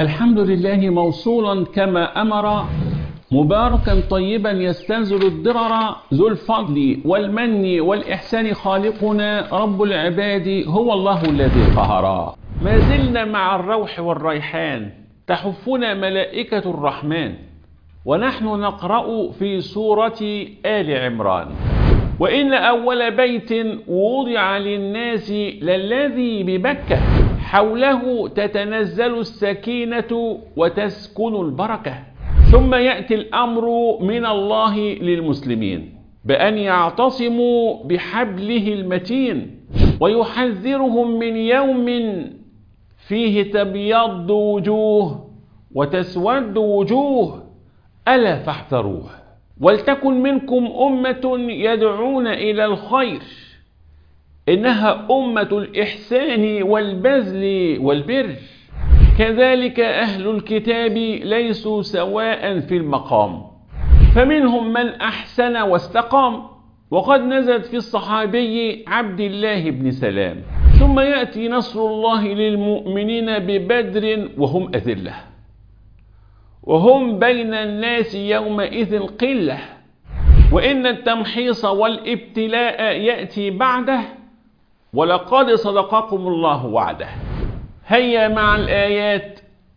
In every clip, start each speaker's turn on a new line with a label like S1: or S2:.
S1: الحمد لله موصولا كما أمر مباركا طيبا يستنزل الضرر ذو الفضل والمن والإحسان خالقنا رب العباد هو الله الذي قهر ما زلنا مع الروح والريحان تحفنا ملائكة الرحمن ونحن نقرأ في سورة آل عمران وإن أول بيت وضع للناس للذي ببكة حوله تتنزل السكينة وتسكن البركة ثم يأتي الأمر من الله للمسلمين بأن يعتصموا بحبله المتين ويحذرهم من يوم فيه تبيض وجوه وتسود وجوه ألا فاحذروه ولتكن منكم أمة يدعون إلى الخير إنها أمة الإحسان والبذل والبر كذلك أهل الكتاب ليسوا سواء في المقام فمنهم من أحسن واستقام وقد نزلت في الصحابي عبد الله بن سلام ثم يأتي نصر الله للمؤمنين ببدر وهم أذلة وهم بين الناس يومئذ قلة وإن التمحيص والابتلاء يأتي بعده ولقد صدقكم الله وعده هيا مع الآيات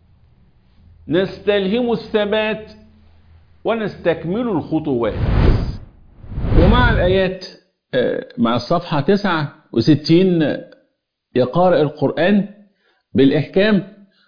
S1: نستلهم الثبات ونستكمل الخطوات ومع الآيات مع الصفحة 69 يقارئ القرآن بالإحكام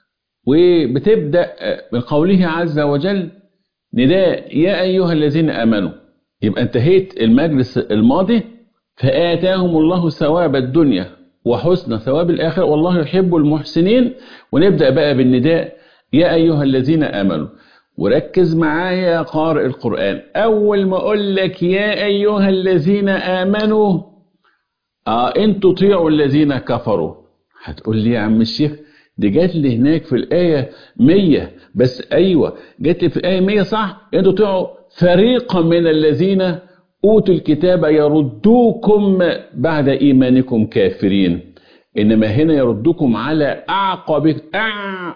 S1: وبتبدأ من قوله عز وجل نداء يا أيها الذين آمنوا يبقى انتهيت المجلس الماضي فآتاهم الله ثواب الدنيا وحسن ثواب الآخرة والله يحب المحسنين ونبدأ بقى بالنداء يا أيها الذين آمنوا وركز معايا يا قارئ القرآن أول ما أقول لك يا أيها الذين آمنوا آه إن تطيعوا الذين كفروا هتقول لي يا عم الشيخ دي جات لي هناك في الآية 100 بس أيوة جات لي في الآية 100 صح إن تطيعوا فريقا من الذين أوتوا الكتاب يردوكم بعد إيمانكم كافرين إنما هنا يردوكم على أعقب أع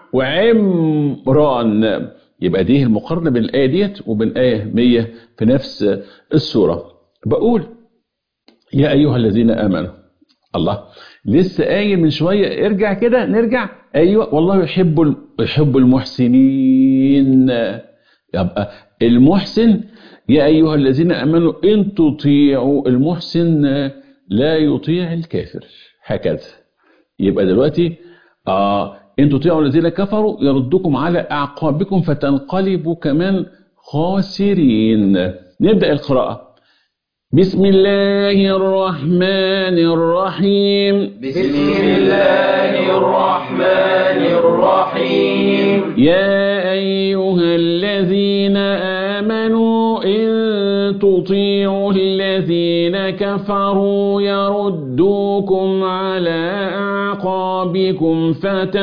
S1: وعمران يبقى دي المقارنة بين الآية ديت وبين آية 100 في نفس السورة بقول يا أيها الذين آمنوا الله لسه قايل من شوية ارجع كده نرجع أيوة والله يحب يحب المحسنين يبقى المحسن يا أيها الذين آمنوا إن تطيعوا المحسن لا يطيع الكافر هكذا يبقى دلوقتي آه إن تطيعوا الذين كفروا يردكم على أعقابكم فتنقلبوا كمان خاسرين نبدأ القراءة بسم الله الرحمن الرحيم
S2: بسم الله الرحمن الرحيم
S1: يا أيها الذين آمنوا إن تطيعوا الذين كفروا يردوكم على أعقابكم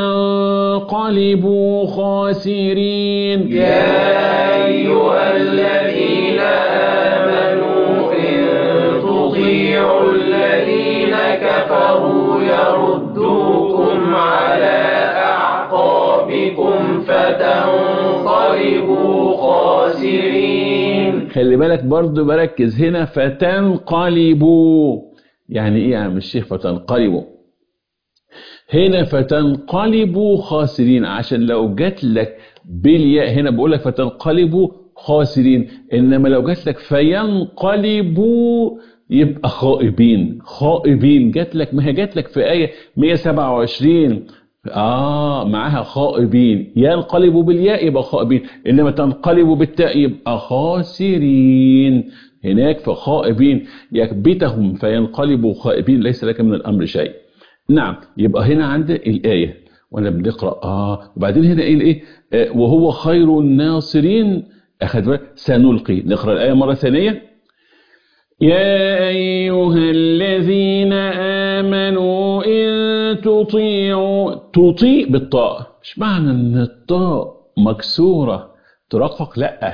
S1: فتنقلبوا خاسرين
S2: يا أيها الذين آمنوا إن تطيعوا الذين كفروا يردوكم على أعقابكم فتنقلبوا خاسرين
S1: خلي بالك برضو بركز هنا فتنقلبوا يعني ايه يا عم الشيخ فتنقلبوا هنا فتنقلبوا خاسرين عشان لو جات لك بالياء هنا بقول لك فتنقلبوا خاسرين انما لو جات لك فينقلبوا يبقى خائبين خائبين جات لك ما هي جات لك في آية 127 آه معاها خائبين ينقلبوا بالياء يبقى خائبين إنما تنقلبوا بالتاء يبقى خاسرين هناك فخائبين يكبتهم فينقلبوا خائبين ليس لك من الأمر شيء نعم يبقى هنا عند الآية وانا بنقرأ آه وبعدين هنا إيه الإيه آه وهو خير الناصرين أخذ بالك سنلقي نقرأ الآية مرة ثانية يا أيها الذين آمنوا إن تطيعوا تطيع بالطاء مش معنى أن الطاء مكسورة ترقق لا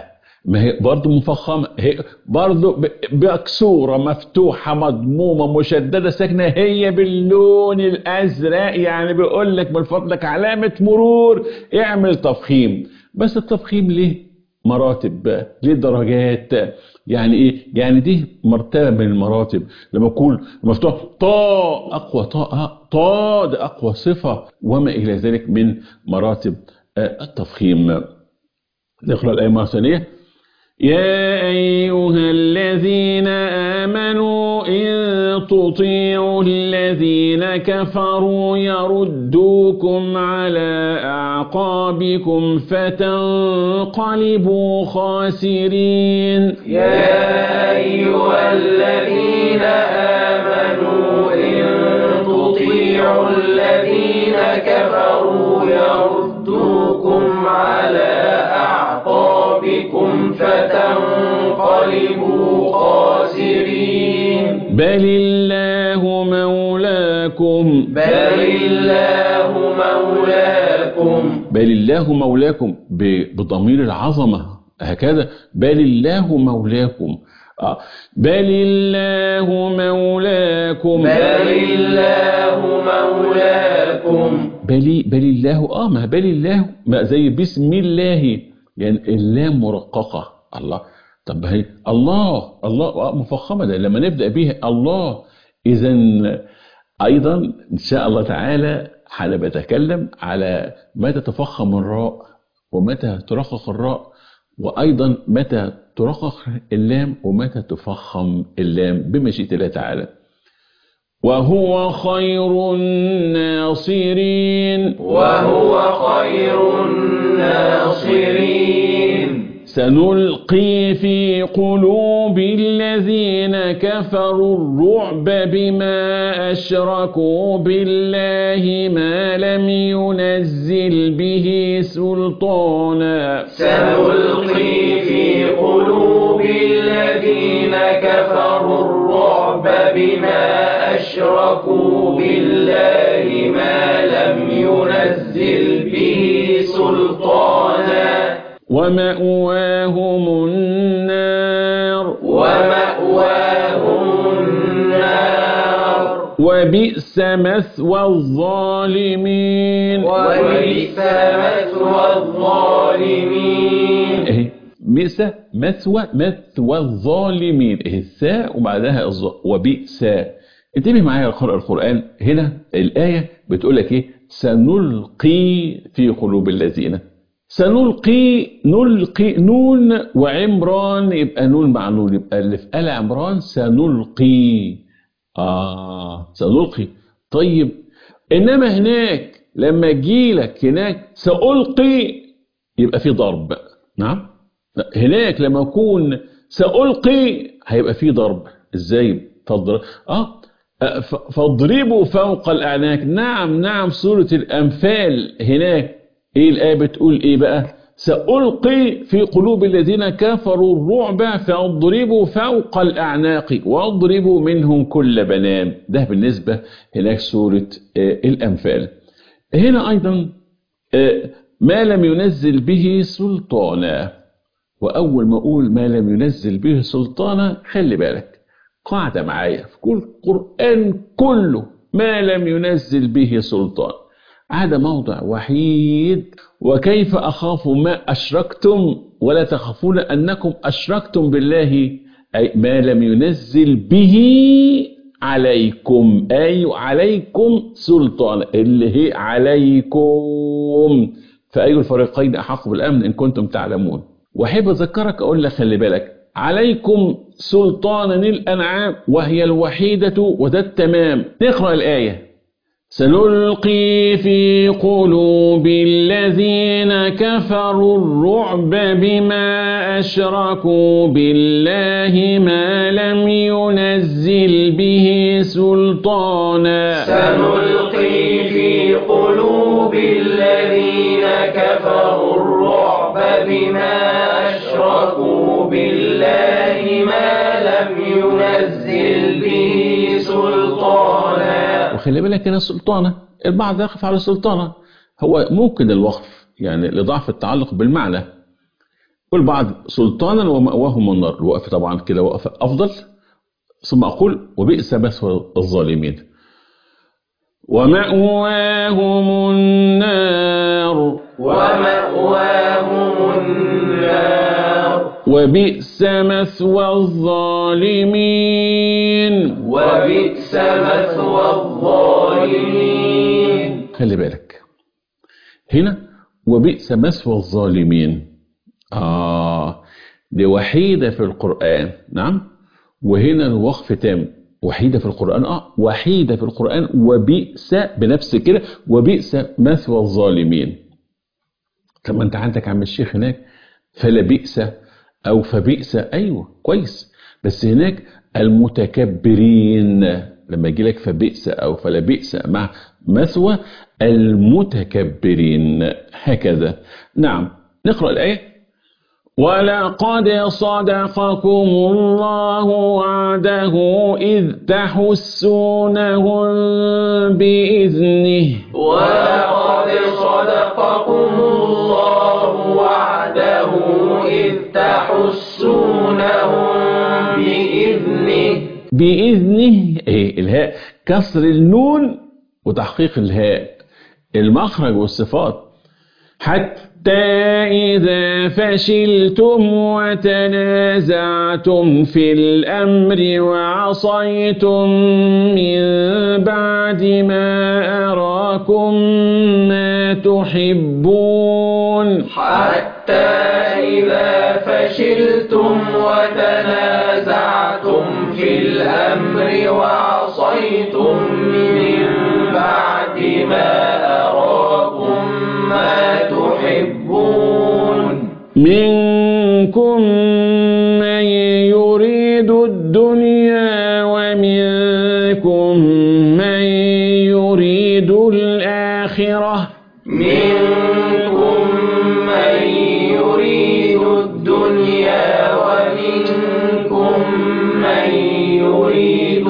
S1: ما هي برضه مفخمة هي برضه ب- مكسورة مفتوحة مضمومة مشددة ساكنة هي باللون الأزرق يعني بيقول لك من فضلك علامة مرور اعمل تفخيم بس التفخيم ليه مراتب ليه درجات يعني ايه يعني دي مرتبة من المراتب لما يكون مفتوح طاء أقوى طاء طاء ده أقوى صفة وما إلى ذلك من مراتب آه، التفخيم نقرأ الآية مرة ثانية يا أيها الذين آمنوا إن تطيعوا الذين كفروا يردوكم على أعقابكم فتنقلبوا خاسرين
S2: يا أيها الذين آمنوا إن تطيعوا الذين كفروا يردوكم على أعقابكم فتنقلبوا خاسرين
S1: بل الله مولاكم
S2: بل الله مولاكم
S1: بل الله مولاكم ب- بضمير العظمة هكذا بل الله مولاكم آه. بل الله مولاكم
S2: بل الله مولاكم
S1: بل بل الله اه ما بل الله ما زي بسم الله يعني اللام مرققة الله طب هي الله الله آه مفخمة ده لما نبدأ بيها الله إذا أيضا إن شاء الله تعالى أنا بتكلم على متى تفخم الراء ومتى ترقق الراء وأيضا متى ترقق اللام ومتى تفخم اللام بمشيئة الله تعالى وهو خير الناصرين
S2: وهو خير الناصرين
S1: سنلقي في قلوب الذين كفروا الرعب بما أشركوا بالله ما لم ينزل به سلطانا
S2: سنلقي في قلوب الذين كفروا الرعب بما أشركوا بالله ما لم ينزل به سلطانا
S1: ومأواهم النار
S2: ومأواهم النار
S1: وبئس مثوى الظالمين
S2: وبئس مثوى الظالمين
S1: اهي بئس مثوى مثوى الظالمين اهي الثاء وبعدها الظاء وبئس انتبه معايا يا قارئ القرآن هنا الآية بتقول لك ايه سنلقي في قلوب الذين سنلقي نلقي نون وعمران يبقى نون مع نون يبقى اللي في آل عمران سنلقي آه سنلقي طيب إنما هناك لما أجيلك هناك سألقي يبقى في ضرب نعم هناك لما أكون سألقي هيبقى في ضرب إزاي تضرب آه ف- فاضربوا فوق الأعناق نعم نعم سورة الأنفال هناك إيه الآية بتقول إيه بقى سألقي في قلوب الذين كفروا الرعب فاضربوا فوق الأعناق واضربوا منهم كل بنان ده بالنسبة هناك سورة آه، الأنفال هنا أيضا آه، ما لم ينزل به سلطانا وأول ما أقول ما لم ينزل به سلطانا خلي بالك قاعدة معايا في كل القرآن كله ما لم ينزل به سلطان هذا موضع وحيد وكيف أخاف ما أشركتم ولا تخافون أنكم أشركتم بالله أي ما لم ينزل به عليكم أي عليكم سلطان اللي هي عليكم فأي الفريقين أحق بالأمن إن كنتم تعلمون وأحب أذكرك أقول لك خلي بالك عليكم سلطانا الأنعام وهي الوحيدة وده التمام نقرأ الآية سنلقي في قلوب الذين كفروا الرعب بما أشركوا بالله ما لم ينزل به سلطانا
S2: سنلقي في قلوب الذين كفروا الرعب بما أشركوا بالله ما لم ينزل به سلطانا
S1: وخلي بالك هنا السلطانة البعض يقف على السلطانة هو ممكن الوقف يعني لضعف التعلق بالمعنى والبعض سلطانا ومأواهم النار الوقف طبعا كده وقف أفضل ثم أقول وبئس مثوى الظالمين ومأواهم النار
S2: ومأواهم النار
S1: وبئس مثوى الظالمين
S2: وبئس مثوى الظالمين
S1: خلي بالك هنا وبئس مثوى الظالمين آه دي وحيدة في القرآن نعم وهنا الوقف تام وحيدة في القرآن آه وحيدة في القرآن وبئس بنفس كده وبئس مثوى الظالمين طب ما انت عندك عم الشيخ هناك فلا بئس او فبئس ايوه كويس بس هناك المتكبرين لما يجي لك فبئس او فلا بئس مع مثوى المتكبرين هكذا نعم نقرا الايه ولقد صدقكم الله وعده إذ تحسونهم بإذنه
S2: ولقد صدقكم الله وعده إذ تحسونهم بإذنه
S1: بإذنه إيه الهاء كسر النون وتحقيق الهاء المخرج والصفات حتى إذا فشلتم وتنازعتم في الأمر وعصيتم من بعد ما أراكم ما تحبون
S2: حتى إذا فشلتم وتنازعتم في الأمر وعصيتم من بعد ما أراكم ما تحبون
S1: منكم من يريد الدنيا ومنكم من يريد الآخرة
S2: منكم من يريد الدنيا ومنكم من يريد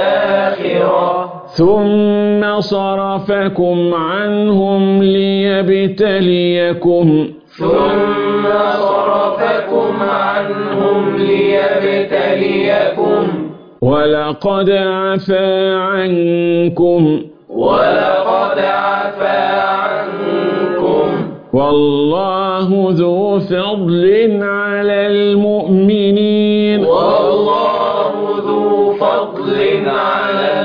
S2: الآخرة
S1: ثم صرفكم عنهم ليبتليكم
S2: ثم صرفكم عنهم ليبتليكم
S1: ولقد عفا عنكم
S2: ولقد عفا عنكم
S1: والله ذو فضل على المؤمنين
S2: والله ذو فضل على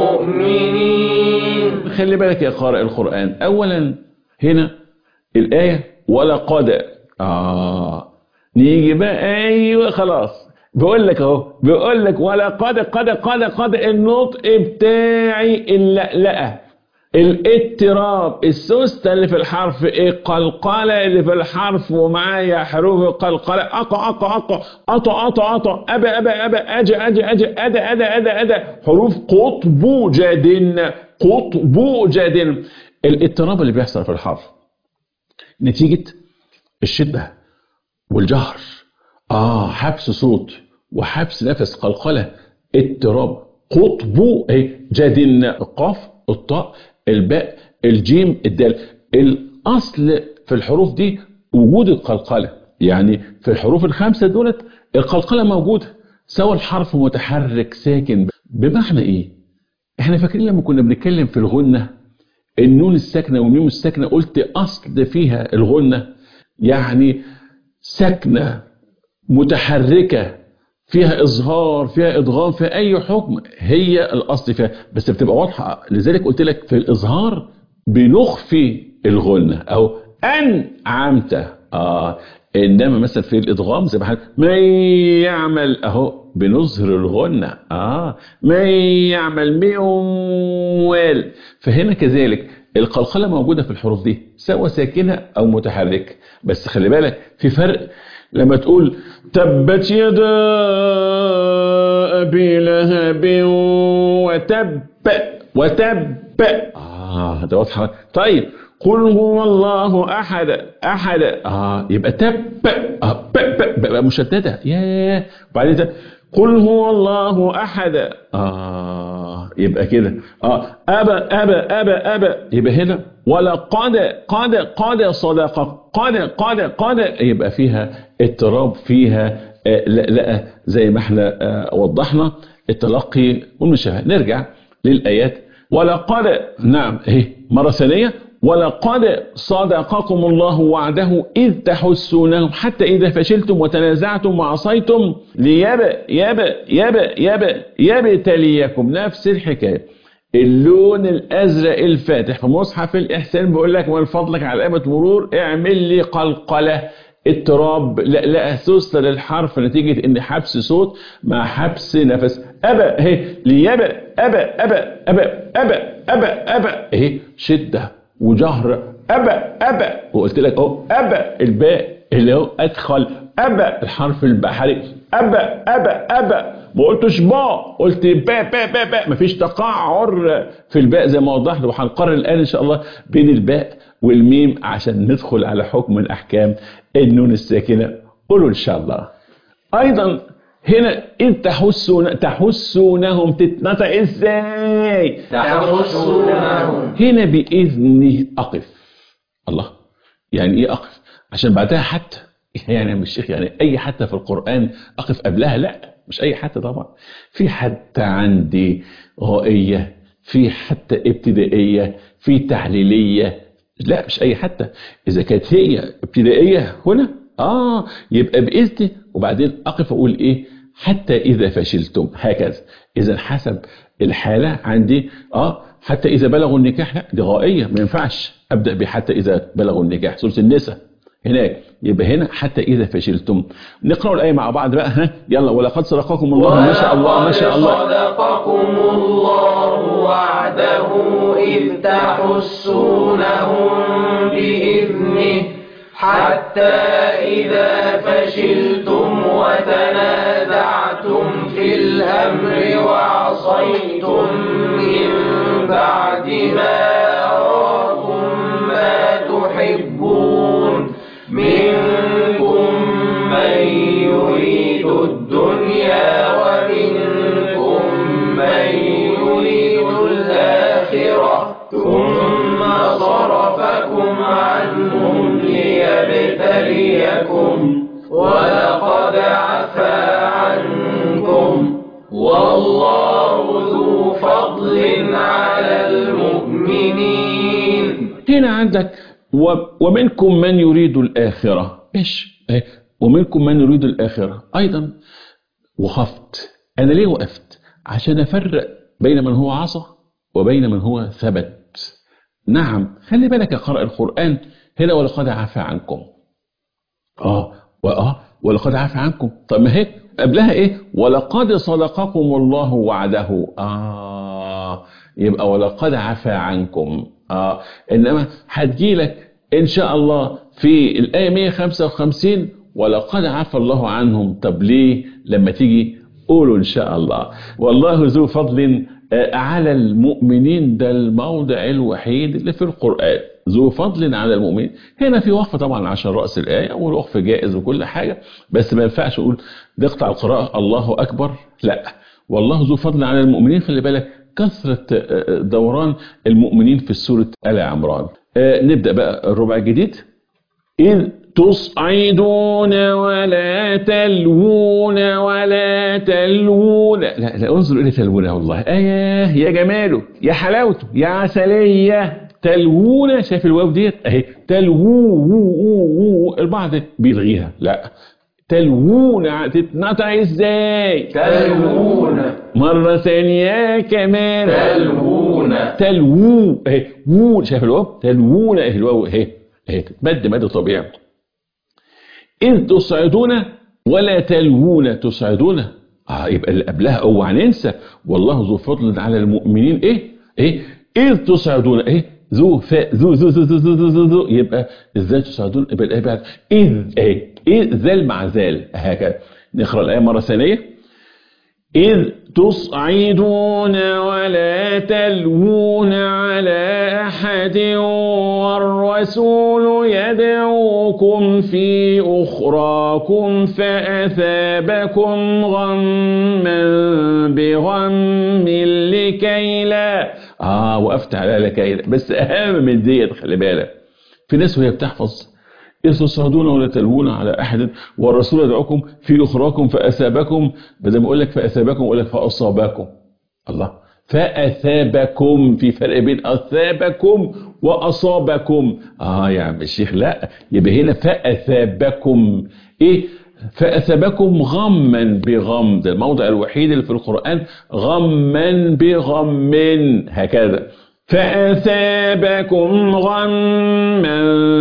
S2: المؤمنين
S1: خلي بالك يا قارئ القرآن أولا هنا الآية ولقد آه نيجي بقى أيوة خلاص بقول لك أهو بيقول لك ولقد قد قد قد النطق بتاعي اللقلقة الاضطراب السوستة اللي في الحرف القلقلة اللي في الحرف ومعايا حروف القلقلة أقع أقع أقع أطع أطع أطع أبا أبا أبا أجي أجي أجي أدا أدا أدا أدا حروف قطب جاد قطب جاد الاضطراب اللي بيحصل في الحرف نتيجة الشدة والجهر آه حبس صوت وحبس نفس قلقلة اضطراب قطب اهي جاد القاف الطاء الباء الجيم الدال الاصل في الحروف دي وجود القلقله يعني في الحروف الخمسه دولت القلقله موجوده سواء الحرف متحرك ساكن بمعنى ايه احنا فاكرين لما كنا بنتكلم في الغنه النون الساكنه والميم الساكنه قلت اصل فيها الغنه يعني ساكنه متحركه فيها اظهار فيها ادغام في اي حكم هي الاصل فيها بس بتبقى واضحه لذلك قلت لك في الاظهار بنخفي الغنه او انعمت اه انما مثلا في الادغام زي ما حد من يعمل اهو بنظهر الغنه اه من يعمل ميوال فهنا كذلك القلقله موجوده في الحروف دي سواء ساكنه او متحركه بس خلي بالك في فرق لما تقول تبت يدا أبي لهب وتب وتب آه ده واضحة طيب قل هو الله أحد أحد آه يبقى تب آه ب ب بقى مشددة ياه وبعدين قل هو الله أحد آه يبقى كده اه ابى ابى ابى ابى يبقى هنا ولقد قد قد صدق قد قد قد يبقى فيها اضطراب فيها آه لا, لا زي ما احنا آه وضحنا التلقي والمشابهه نرجع للايات ولقد نعم اهي مره ثانيه ولقد صدقكم الله وعده إذ تحسونهم حتى إذا فشلتم وتنازعتم وعصيتم ليبى يبى يبى يبى يبتليكم نفس الحكاية اللون الأزرق الفاتح في مصحف الإحسان بيقول لك من فضلك على قامة مرور اعمل لي قلقلة اضطراب لا لا سوس للحرف نتيجة ان حبس صوت مع حبس نفس أبى اهي ليبى أبى أبى أبى أبى أبى أبى اهي شدة وجهر أبى أبى وقلت لك اهو أبى الباء اللي هو أدخل أبى الحرف البحري أبى أبى أبى ما قلتش با قلت با با با با مفيش تقعر في الباء زي ما وضحت وهنقرر الآن إن شاء الله بين الباء والميم عشان ندخل على حكم من أحكام النون الساكنة قولوا إن شاء الله أيضا هنا إن تحسون تحسونهم تتنطق إزاي
S2: تحسونهم
S1: هنا بإذنه أقف الله يعني إيه أقف عشان بعدها حتى يعني يا الشيخ يعني أي حتى في القرآن أقف قبلها لا مش أي حتى طبعا في حتى عندي غائية في حتى ابتدائية في تحليلية لا مش أي حتى إذا كانت هي ابتدائية هنا آه يبقى بإذنه وبعدين أقف أقول إيه حتى إذا فشلتم هكذا إذا حسب الحالة عندي آه حتى إذا بلغوا النكاح لا دي غائية ما ينفعش أبدأ بحتى إذا بلغوا النكاح سورة النساء هناك يبقى هنا حتى إذا فشلتم نقرأ الآية مع بعض بقى ها يلا ولقد صدقكم الله ما شاء الله ما شاء الله
S2: صدقكم الله وعده إذ تحسونهم بإذنه حتى إذا فشلتم وتنازعتم في الأمر وعصيتم من بعد ما أراكم ما تحبون منكم من يريد الدنيا ومنكم من يريد الآخرة ثم صرفكم عنهم ليبتليكم ولقد عفا عنكم والله ذو فضل على المؤمنين
S1: هنا عندك و- ومنكم من يريد الآخرة إيش إيه؟ ومنكم من يريد الآخرة أيضا وقفت أنا ليه وقفت عشان أفرق بين من هو عصى وبين من هو ثبت نعم خلي بالك يا قارئ القرآن هنا ولقد عفا عنكم اه واه ولقد عفا عنكم طب ما هي قبلها ايه ولقد صدقكم الله وعده اه يبقى ولقد عفا عنكم اه انما هتجيلك ان شاء الله في الايه 155 ولقد عفا الله عنهم طب ليه لما تيجي قولوا ان شاء الله والله ذو فضل آه، على المؤمنين ده الموضع الوحيد اللي في القرآن ذو فضل على المؤمنين هنا في وقف طبعا عشان رأس الآية والوقف جائز وكل حاجة بس ما ينفعش أقول نقطع القراءة الله أكبر لا والله ذو فضل على المؤمنين خلي بالك كثرة آه، دوران المؤمنين في سورة آل عمران آه، نبدأ بقى الربع الجديد إذ تصعدون ولا تلوون ولا تلوون لا لا انظر إلى تلوون والله آية يا جماله يا حلاوته يا عسلية تلوون شايف الواو ديت اهي تلوو البعض بيلغيها لا تلوون تتنطع ازاي
S2: تلوون
S1: مرة ثانية كمان
S2: تلوون
S1: تلوو اهي وو شايف الواو تلوون اهي الواو اهي اهي مد مد طبيعي إذ تصعدون ولا تلوون تصعدون اه يبقى اللي قبلها اوعى ننسى والله ذو فضل على المؤمنين ايه ايه إذ تصعدون ايه ذو فاء ذو ذو ذو ذو ذو ذو, ذو, ذو يبقى ازاي تصعدون يبقى الايه بعد إذ ايه إذ ذال مع ذال هكذا نقرأ الآية مرة ثانية إذ تصعدون ولا تلوون على أحد أحد والرسول يدعوكم في أخراكم فأثابكم غما بغم لكي لا آه وقفت على لكي لا بس أهم من ديت خلي بالك في ناس وهي بتحفظ إذ تصعدون ولا تلوون على أحد والرسول يدعوكم في أخراكم فأثابكم بدل ما أقول لك فأثابكم أقول لك فأصابكم الله فأثابكم في فرق بين أثابكم وأصابكم آه يا عم الشيخ لا يبقى هنا فأثابكم إيه فأثابكم غما بغم ده الموضع الوحيد اللي في القرآن غما بغم هكذا فأثابكم غما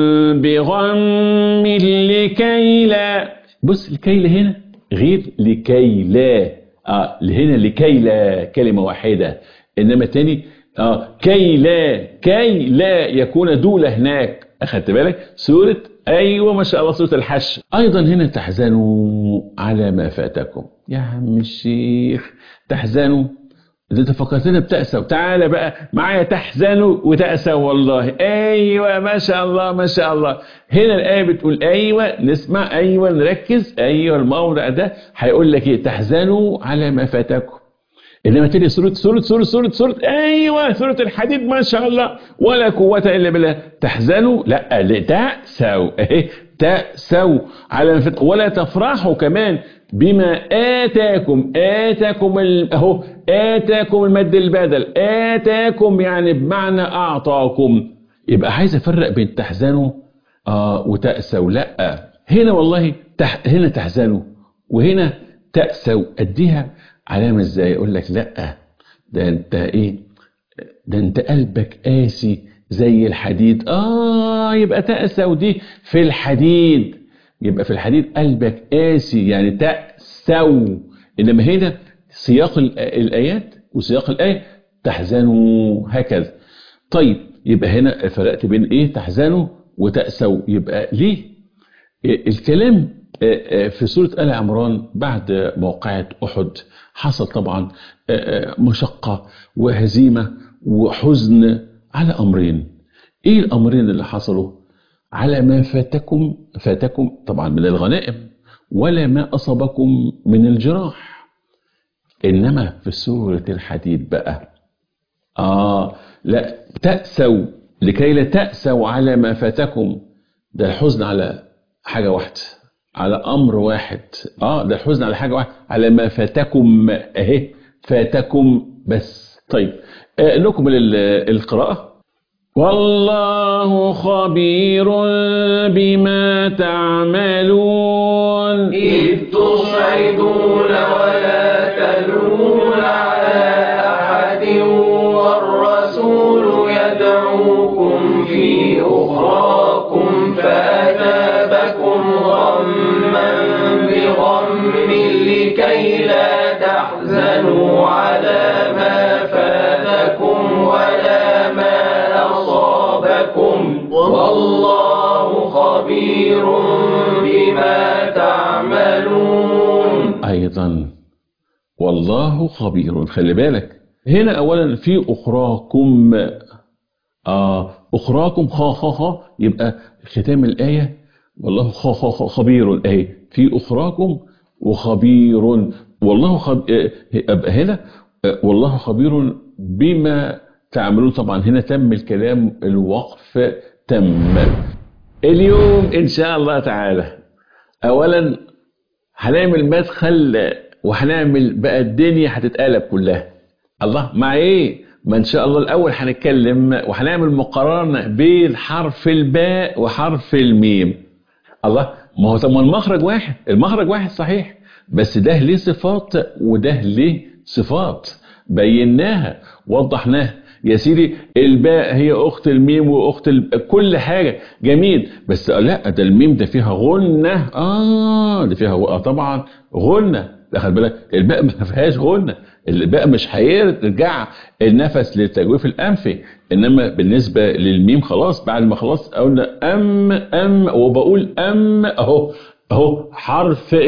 S1: بغم لكي لا بص لكي لا هنا غير لكي لا اه هنا لكي لا كلمة واحدة انما تاني اه كي لا كي لا يكون دولة هناك اخدت بالك سورة ايوه ما شاء الله سورة الحش ايضا هنا تحزنوا على ما فاتكم يا عم الشيخ تحزنوا ده انت فكرتنا بتأسوا تعالى بقى معايا تحزنوا وتأسوا والله ايوه ما شاء الله ما شاء الله هنا الآية بتقول ايوه نسمع ايوه نركز ايوه الموضع ده هيقول لك ايه تحزنوا على ما فاتكم انما تاني سورة سورة سورة سورة سورة ايوه سورة الحديد ما شاء الله ولا قوة الا بالله تحزنوا لا تأسوا اهي تأسوا على ما فاتكم ولا تفرحوا كمان بما آتاكم آتاكم اهو آتاكم المد البدل آتاكم يعني بمعنى أعطاكم يبقى عايز أفرق بين تحزنوا آه وتأسوا لا هنا والله تح هنا تحزنوا وهنا تأسوا أديها علامة ازاي أقول لك لا ده أنت إيه ده أنت قلبك قاسي زي الحديد آه يبقى تأسوا دي في الحديد يبقى في الحديد قلبك قاسي يعني تأسوا إنما هنا سياق الآيات وسياق الآية تحزنوا هكذا طيب يبقى هنا فرقت بين إيه تحزنوا وتأسوا يبقى ليه الكلام في سورة آل عمران بعد موقعة أحد حصل طبعا مشقة وهزيمة وحزن على أمرين إيه الأمرين اللي حصلوا على ما فاتكم فاتكم طبعا من الغنائم ولا ما أصابكم من الجراح إنما في سورة الحديد بقى آه لا تأسوا لكي لا تأسوا على ما فاتكم ده الحزن على حاجة واحدة على أمر واحد آه ده الحزن على حاجة واحدة على ما فاتكم أهي فاتكم بس طيب آه نكمل القراءة والله خبير بما تعملون
S2: إذ تصعدون ولا تلون على أحد والرسول يدعوكم في أخراكم فأثابكم غما بغم لكي لا تحزنوا على ما فاتكم ولا ما أصابكم والله خبير بما تعملون
S1: أيضا والله خبير خلي بالك هنا أولا في أخراكم آه أخراكم خا خا خا يبقى ختام الآية والله خا خا خا خبير أهي في أخراكم وخبير والله خب... يبقى هنا والله خبير بما تعملون طبعا هنا تم الكلام الوقف تم اليوم إن شاء الله تعالى أولا هنعمل مدخل وهنعمل بقى الدنيا هتتقلب كلها الله مع ايه ما ان شاء الله الاول هنتكلم وهنعمل مقارنه بين حرف الباء وحرف الميم الله ما هو طب ما المخرج واحد المخرج واحد صحيح بس ده ليه صفات وده ليه صفات بيناها وضحناها يا سيدي الباء هي اخت الميم واخت ال... كل حاجه جميل بس لا ده الميم ده فيها غنه اه ده فيها آه طبعا غنه خد بالك الباء ما فيهاش غنه الباء مش هيرجع النفس للتجويف الانفي انما بالنسبه للميم خلاص بعد ما خلاص قلنا ام ام وبقول ام اهو اهو حرف ايه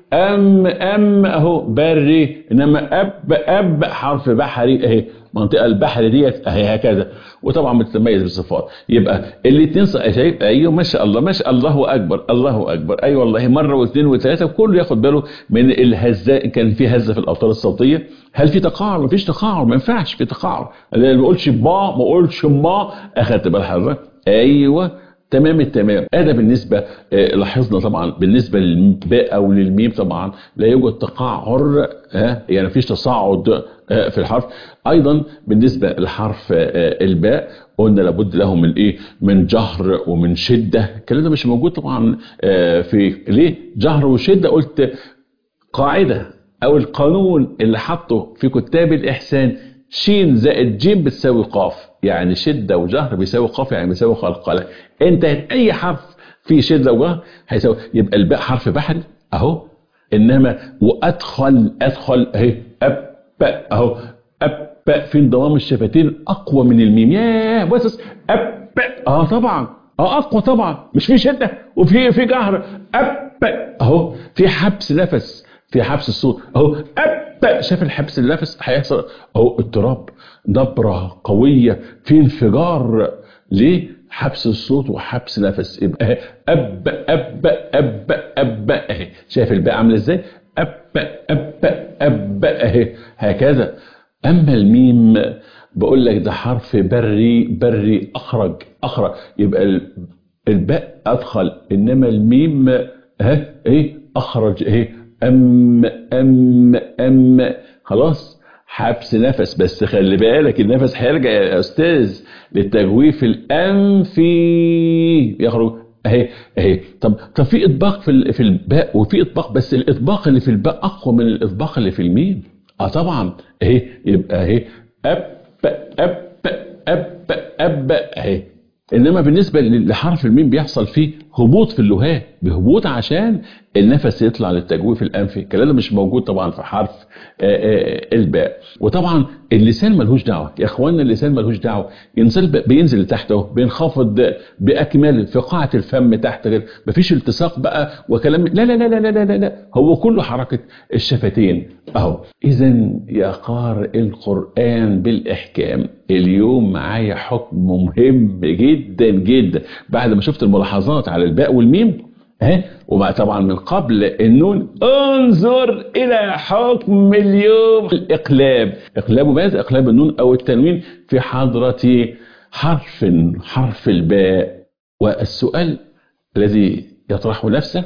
S1: ام ام اهو بري انما اب اب حرف بحري اهي المنطقه البحري ديت اهي هكذا وطبعا بتتميز بالصفات يبقى الاثنين شايف ايوه ما شاء الله ما شاء الله اكبر الله اكبر اي أيوة والله مره واثنين وثلاثه وكله ياخد باله من الهزه كان في هزه في الاوتار الصوتيه هل في تقاعر؟ ما فيش تقاعر ما ينفعش في تقاعر اللي ما بقولش با ما اقولش ما اخدت بال حضرتك ايوه تمام التمام هذا بالنسبة آه، لاحظنا طبعا بالنسبة للباء أو للميم طبعا لا يوجد تقعر آه، يعني مفيش تصاعد آه، في الحرف أيضا بالنسبة لحرف آه، الباء قلنا لابد له من ايه من جهر ومن شدة الكلام ده مش موجود طبعا آه، في ليه جهر وشدة قلت قاعدة أو القانون اللي حطه في كتاب الإحسان شين زائد جيم بتساوي قاف يعني شدة وجهر بيساوي قاف يعني بيساوي قلقلة انت أي حرف فيه شدة وجهر هيساوي يبقى الباء حرف بحري أهو إنما وأدخل أدخل أهي أب أهو أب في انضمام الشفتين أقوى من الميم ياه بص أب أه طبعا اه اقوى طبعا مش في شده وفي في جهر اب اهو في حبس نفس في حبس الصوت اهو اب شاف الحبس النفس هيحصل اهو اضطراب نبره قويه في انفجار ليه حبس الصوت وحبس نفس يبقى أهي اب اب اب اب اهي شايف الباء عامله ازاي اب اب اب اهي هكذا اما الميم بقول لك ده حرف بري بري اخرج اخرج يبقى ال- الباء ادخل انما الميم ها ايه اخرج ايه ام ام ام خلاص حبس نفس بس خلي بالك النفس هيرجع يا استاذ للتجويف الانفي يخرج اهي اهي طب طب في اطباق في ال- في الباء وفي اطباق بس الاطباق اللي في الباء اقوى من الاطباق اللي في الميم اه طبعا اهي يبقى اهي اب اب اب اب اهي انما بالنسبه لحرف الميم بيحصل فيه هبوط في اللغات بهبوط عشان النفس يطلع للتجويف الانفي الكلام ده مش موجود طبعا في حرف آه، آه، الباء وطبعا اللسان ملهوش دعوه يا اخوانا اللسان ملهوش دعوه ينزل بينزل لتحت اهو بينخفض باكمله في قاعه الفم تحت غير مفيش التصاق بقى وكلام لا لا لا لا لا لا, لا. هو كله حركه الشفتين اهو اذا يا قارئ القران بالاحكام اليوم معايا حكم مهم جدا جدا بعد ما شفت الملاحظات على الباء والميم ها وبقى طبعا من قبل النون انظر الى حكم اليوم الاقلاب اقلاب ماذا اقلاب النون او التنوين في حضرة حرف حرف الباء والسؤال الذي يطرح نفسه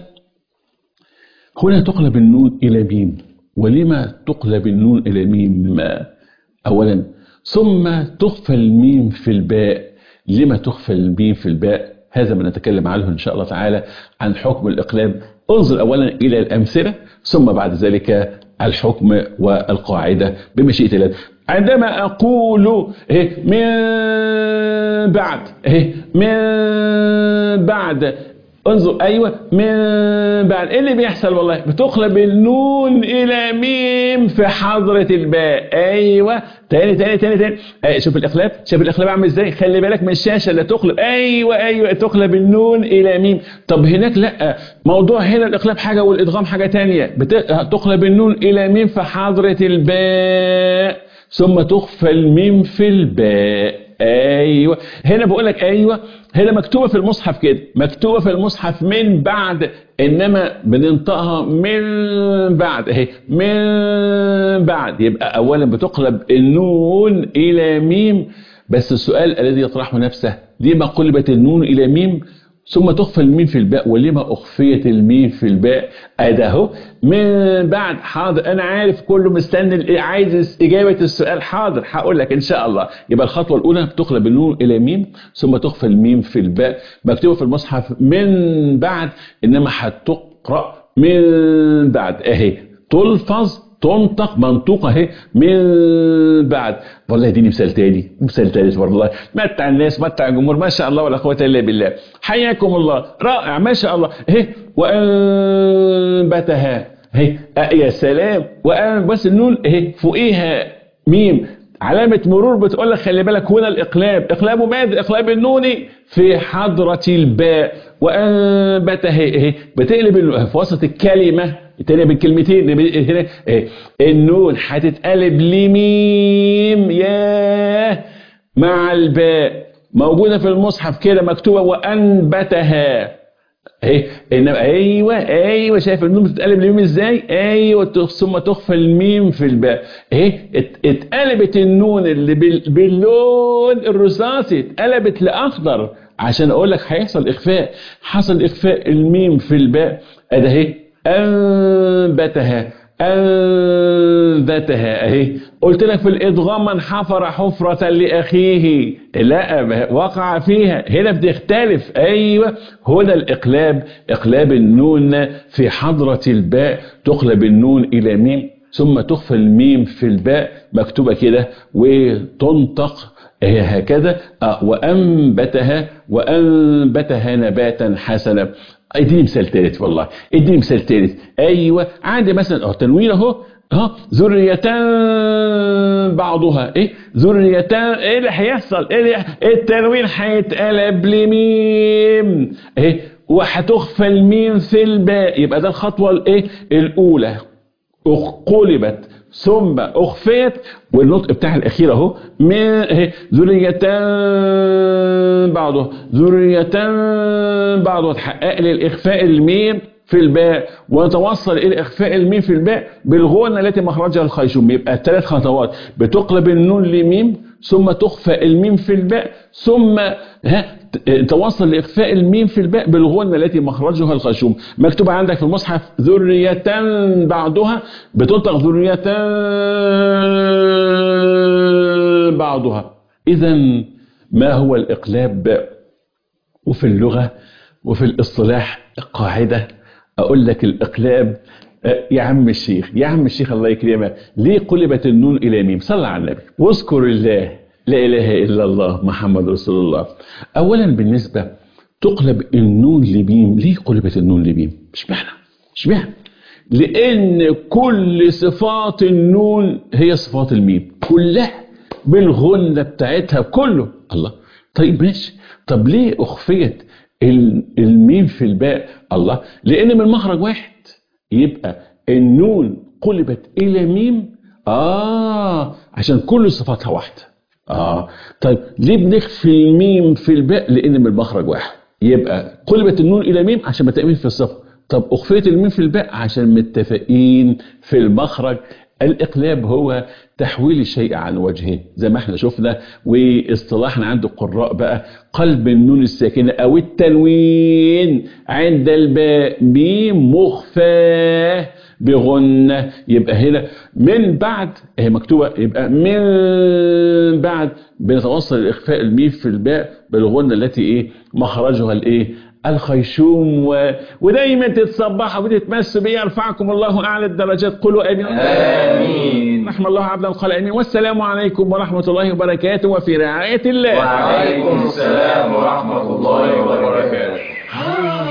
S1: هنا تقلب النون الى ميم ولما تقلب النون الى ميم اولا ثم تخفى الميم في الباء لما تخفى الميم في الباء هذا ما نتكلم عنه ان شاء الله تعالى عن حكم الاقلاب انظر اولا الى الامثله ثم بعد ذلك الحكم والقاعده بمشيئه الله عندما اقول إيه من بعد إيه من بعد انظر ايوه من بعد ايه اللي بيحصل والله بتقلب النون الى ميم في حضره الباء ايوه تاني تاني تاني تاني أي شوف الاقلاب شوف الاقلاب عامل ازاي خلي بالك من الشاشه اللي تقلب ايوه ايوه تقلب النون الى ميم طب هناك لا موضوع هنا الاقلاب حاجه والادغام حاجه تانية بت... تقلب النون الى ميم في حضره الباء ثم تخفى الميم في الباء ايوه هنا بقول لك ايوه هنا مكتوبه في المصحف كده مكتوبه في المصحف من بعد انما بننطقها من بعد اهي من بعد يبقى اولا بتقلب النون الى ميم بس السؤال الذي يطرحه نفسه لما قلبت النون الى ميم ثم تخفى الميم في الباء ولما أخفيت الميم في الباء أده أهو من بعد حاضر أنا عارف كله مستني عايز إجابة السؤال حاضر هقول لك إن شاء الله يبقى الخطوة الأولى بتقلب النون إلى ميم ثم تخفى الميم في الباء مكتوبة في المصحف من بعد إنما هتقرأ من بعد أهي تلفظ تنطق منطوقة اهي من بعد والله اديني مثال تاني مثال تالت والله متع الناس متع الجمهور ما شاء الله ولا قوة الا بالله حياكم الله رائع ما شاء الله اهي وانبتها اهي أه يا سلام وأن بس النون اهي فوقيها ميم علامة مرور بتقول لك خلي بالك هنا الإقلاب إقلاب ماذا؟ إقلاب النون في حضرة الباء وأنبت اهي اهي بتقلب في وسط الكلمة التانية بالكلمتين هنا إيه؟ النون هتتقلب لميم ياه مع الباء موجودة في المصحف كده مكتوبة وأنبتها اهي انما ايوه ايوه شايف النون بتتقلب لميم ازاي ايوه ثم تخفى الميم في الباء اهي اتقلبت النون اللي باللون الرصاصي اتقلبت لاخضر عشان اقول لك هيحصل اخفاء حصل اخفاء الميم في الباء ادي اهي انبتها أنبتها أهي قلت لك في الإدغام من حفر حفرة لأخيه لا وقع فيها هنا بتختلف أيوة هنا الإقلاب إقلاب النون في حضرة الباء تقلب النون إلى ميم ثم تخفى الميم في الباء مكتوبة كده وتنطق هي هكذا وأنبتها وأنبتها نباتا حسنا اديني مثال ثالث والله اديني مثال ثالث ايوه عندي مثلا اه تنوين اهو اه ذريتان بعضها ايه ذريتان ايه اللي هيحصل ايه اللي التنوين هيتقلب لميم ايه وهتخفى الميم في الباء يبقى ده الخطوه الايه الاولى قلبت ثم اخفيت والنطق بتاع الاخير اهو من ذريتان بعضه ذريتان بعضه تحقق لي الاخفاء الميم في الباء وتوصل الى اخفاء الميم في الباء بالغنه التي مخرجها الخيشوم يبقى ثلاث خطوات بتقلب النون لميم ثم تخفى الميم في الباء ثم ها توصل لاخفاء الميم في الباء بالغنه التي مخرجها الخشوم مكتوب عندك في المصحف ذرية بعضها بتنطق ذرية بعضها اذا ما هو الاقلاب وفي اللغه وفي الاصطلاح قاعده اقول لك الاقلاب يا عم الشيخ يا عم الشيخ الله يكرمك ليه قلبت النون الى ميم صلى على النبي واذكر الله لا اله الا الله محمد رسول الله اولا بالنسبه تقلب النون لميم ليه قلبت النون لميم مش معنى مش معنى لان كل صفات النون هي صفات الميم كلها بالغنه بتاعتها كله الله طيب ماشي طب ليه اخفيت الميم في الباء الله لان من مخرج واحد يبقى النون قلبت الى ميم اه عشان كل صفاتها واحده اه طيب ليه بنخفي الميم في الباء لان من المخرج واحد يبقى قلبت النون الى ميم عشان متفقين في الصفه طب اخفيت الميم في الباء عشان متفقين في المخرج الاقلاب هو تحويل الشيء عن وجهه زي ما احنا شفنا واصطلاحنا عند القراء بقى قلب النون الساكنه او التنوين عند الباء بمخفاه بغنة يبقى هنا من بعد هي مكتوبة يبقى من بعد بنتوصل الإخفاء الميم في الباء بالغنة التي إيه مخرجها الإيه الخيشوم و... ودايما تتصبحوا وتتمسوا بيه يرفعكم الله اعلى الدرجات قولوا امين
S2: امين
S1: رحم الله عبدا قال امين والسلام عليكم ورحمه الله وبركاته وفي رعايه الله
S2: وعليكم السلام ورحمه الله وبركاته